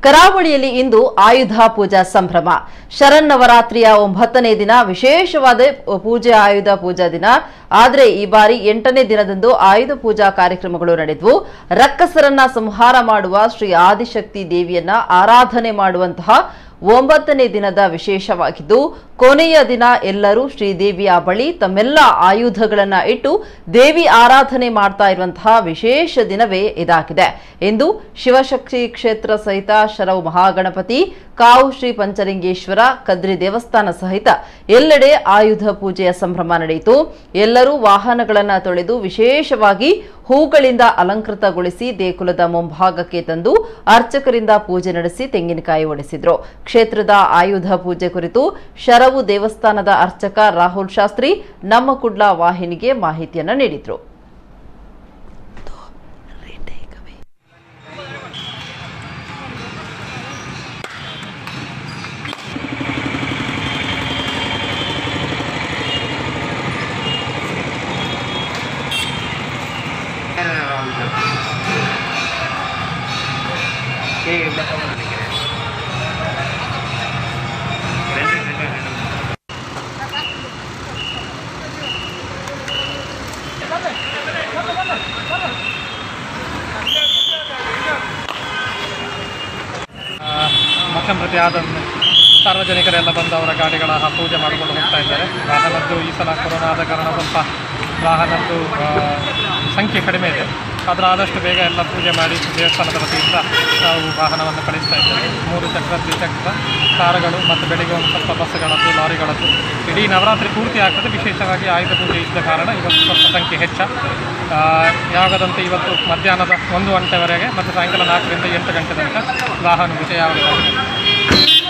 ಕರಾವಳಿಯಲ್ಲಿ ಇಂದು ಆಯುಧ ಪೂಜಾ ಸಂಭ್ರಮ ಶರನ್ನವರಾತ್ರಿಯ ಒಂಬತ್ತನೇ ದಿನ ವಿಶೇಷವಾದ ಪೂಜೆ ಆಯುಧ ಪೂಜಾ ದಿನ ಆದರೆ ಈ ಬಾರಿ ಎಂಟನೇ ದಿನದಂದು ಆಯುಧ ಪೂಜಾ ಕಾರ್ಯಕ್ರಮಗಳು ನಡೆದವು ರಕ್ಕಸರನ್ನ ಸಂಹಾರ ಮಾಡುವ ಶ್ರೀ ಆದಿಶಕ್ತಿ ದೇವಿಯನ್ನ ಆರಾಧನೆ ಮಾಡುವಂತಹ ಒಂಬತ್ತನೇ ದಿನದ ವಿಶೇಷವಾಗಿದ್ದು ಕೊನೆಯ ದಿನ ಎಲ್ಲರೂ ಶ್ರೀದೇವಿಯ ಬಳಿ ತಮ್ಮೆಲ್ಲ ಆಯುಧಗಳನ್ನ ಇಟ್ಟು ದೇವಿ ಆರಾಧನೆ ಮಾಡ್ತಾ ಇರುವಂತಹ ವಿಶೇಷ ದಿನವೇ ಇದಾಗಿದೆ ಇಂದು ಶಿವಶಕ್ತಿ ಕ್ಷೇತ್ರ ಸಹಿತ ಶರವು ಮಹಾಗಣಪತಿ ಕಾವು ಶ್ರೀ ಪಂಚಲಿಂಗೇಶ್ವರ ಕದ್ರಿ ದೇವಸ್ಥಾನ ಸಹಿತ ಎಲ್ಲೆಡೆ ಆಯುಧ ಪೂಜೆಯ ಸಂಭ್ರಮ ನಡೆಯಿತು ಎಲ್ಲರೂ ವಾಹನಗಳನ್ನ ತೊಳೆದು ವಿಶೇಷವಾಗಿ ಹೂಗಳಿಂದ ಅಲಂಕೃತಗೊಳಿಸಿ ದೇಗುಲದ ಮುಂಭಾಗಕ್ಕೆ ತಂದು ಅರ್ಚಕರಿಂದ ಪೂಜೆ ನಡೆಸಿ ತೆಂಗಿನಕಾಯಿ ಒಡೆಸಿದ್ರು ಕ್ಷೇತ್ರದ ಆಯುಧ ಪೂಜೆ ಕುರಿತು ಶರವು ದೇವಸ್ಥಾನದ ಅರ್ಚಕ ರಾಹುಲ್ ಶಾಸ್ತ್ರಿ ನಮ್ಮ ಕುಡ್ಲ ವಾಹಿನಿಗೆ ಮಾಹಿತಿಯನ್ನ ನೀಡಿದ್ರು ಮಠಂಪ್ರತಿ ಆದ ಸಾರ್ವಜನಿಕರೆಲ್ಲ ಬಂದು ಅವರ ಗಾಡಿಗಳ ಪೂಜೆ ಮಾಡಿಕೊಂಡು ಹೋಗ್ತಾ ಇದ್ದಾರೆ ವಾಹನದ್ದು ಈ ಸಲ ಕೊರೋನಾದ ಕಾರಣ ಸ್ವಲ್ಪ ವಾಹನದ್ದು ಆ, ಸಂಖ್ಯೆ ಕಡಿಮೆ ಇದೆ ಆದರೆ ಆದಷ್ಟು ಬೇಗ ಎಲ್ಲ ಪೂಜೆ ಮಾಡಿ ದೇವಸ್ಥಾನದ ವತಿಯಿಂದ ನಾವು ವಾಹನವನ್ನು ಕಳಿಸ್ತಾ ಇದ್ದೇವೆ ಮೂರು ಚಕ್ರ ದ್ವಿಚಕ್ರ ಕಾರುಗಳು ಮತ್ತು ಬೆಳಿಗ್ಗೆ ಒಂದು ಸ್ವಲ್ಪ ಬಸ್ಸುಗಳದ್ದು ಲಾರಿಗಳದ್ದು ಇಡೀ ನವರಾತ್ರಿ ಪೂರ್ತಿ ಆಗ್ತದೆ ವಿಶೇಷವಾಗಿ ಆಯುಧ ಪೂಜೆ ಇದ್ದ ಕಾರಣ ಇವತ್ತು ಸ್ವಲ್ಪ ಸಂಖ್ಯೆ ಹೆಚ್ಚ ಆ, ಯಾವಾಗದಂತೆ ಇವತ್ತು ಮಧ್ಯಾಹ್ನದ ಒಂದು ಗಂಟೆವರೆಗೆ ಮತ್ತು ಸಾಯಂಕಾಲ ನಾಲ್ಕರಿಂದ ಎಂಟು ಗಂಟೆ ತನಕ ವಾಹನ ಪೂಜೆ ಯಾವಾಗ